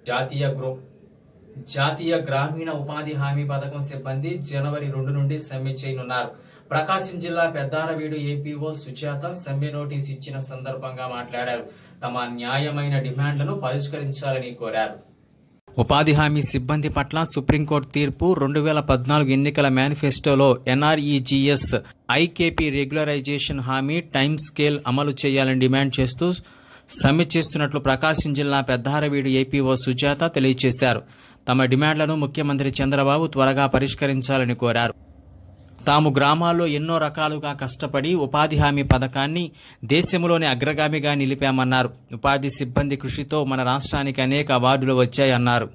జాతీయ గ్రో జాతీయ గ్రామీణ ఉపాధి హామీ పథకం సిబ్బంది జనవరి రెండు నుండి సమ్మె చేయనున్నారు ప్రకాశం జిల్లా పెద్దారవీడు ఏపీఓ సుజాత సమ్మె నోటీస్ ఇచ్చిన సందర్భంగా మాట్లాడారు తమ న్యాయమైన డిమాండ్లను పరిష్కరించాలని కోరారు ఉపాధి హామీ సిబ్బంది పట్ల సుప్రీంకోర్టు తీర్పు రెండు వేల పద్నాలుగు ఎన్నికల మేనిఫెస్టోలో ఎన్ఆర్ఈజీఎస్ ఐకేపీ రెగ్యులరైజేషన్ హామీ టైం స్కేల్ అమలు చేయాలని డిమాండ్ చేస్తూ సమ్మె చేస్తున్నట్లు ప్రకాశం జిల్లా పెద్దారవీడు ఏపీఓ సుజాత తెలియజేశారు తమ డిమాండ్లను ముఖ్యమంత్రి చంద్రబాబు త్వరగా పరిష్కరించాలని కోరారు తాము గ్రామాల్లో ఎన్నో రకాలుగా కష్టపడి ఉపాధి హామీ పథకాన్ని దేశంలోనే అగ్రగామిగా నిలిపామన్నారు ఉపాధి సిబ్బంది కృషితో మన రాష్ట్రానికి అనేక అవార్డులు వచ్చాయన్నారు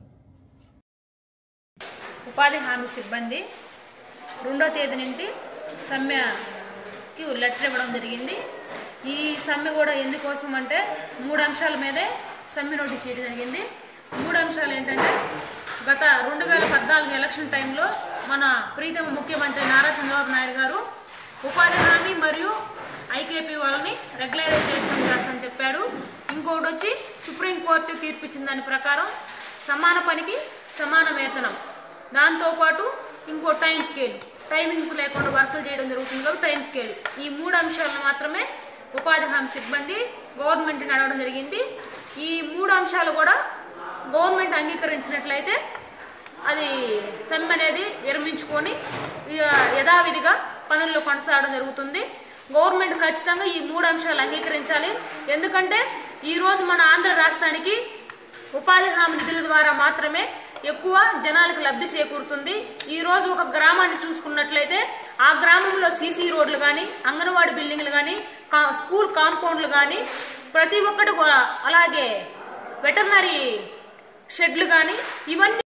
ఉపాధి హామీ సిబ్బంది రెండో తేదీ నుండి సమ్మెకి లెటర్ ఇవ్వడం జరిగింది ఈ సమ్మె కూడా ఎందుకోసం అంటే మూడు అంశాల మీదే సమ్మె నోటీస్ ఇవ్వడం జరిగింది మూడు అంశాలు ఏంటంటే గత రెండు వేల పద్నాలుగు ఎలక్షన్ టైంలో మన ప్రీతమ ముఖ్యమంత్రి నారా చంద్రబాబు నాయుడు గారు ఉపాధి హామీ మరియు ఐకేపీ వాళ్ళని రెగ్యులరైజ్ చేస్తాం చేస్తామని చెప్పాడు ఇంకొకటి వచ్చి సుప్రీంకోర్టు తీర్పిచ్చిన దాని ప్రకారం సమాన పనికి సమాన వేతనం దాంతోపాటు ఇంకో టైం స్కేల్ టైమింగ్స్ లేకుండా వర్కులు చేయడం జరుగుతుంది కాబట్టి టైం స్కేల్ ఈ మూడు అంశాలను మాత్రమే ఉపాధి హామీ సిబ్బంది గవర్నమెంట్ నడవడం జరిగింది ఈ మూడు అంశాలు కూడా గవర్నమెంట్ అంగీకరించినట్లయితే అది సెమ్ అనేది విరమించుకొని ఇక యథావిధిగా పనుల్లో కొనసాగడం జరుగుతుంది గవర్నమెంట్ ఖచ్చితంగా ఈ మూడు అంశాలు అంగీకరించాలి ఎందుకంటే ఈరోజు మన ఆంధ్ర రాష్ట్రానికి ఉపాధి హామీ నిధుల ద్వారా మాత్రమే ఎక్కువ జనాలకు లబ్ధి చేకూరుతుంది ఈ రోజు ఒక గ్రామాన్ని చూసుకున్నట్లయితే ఆ గ్రామంలో సీసీ రోడ్లు కానీ అంగన్వాడీ బిల్డింగ్లు కానీ కా స్కూల్ కాంపౌండ్లు కానీ ప్రతి ఒక్కటి కూడా అలాగే వెటర్నరీ షెడ్లు కానీ ఇవన్నీ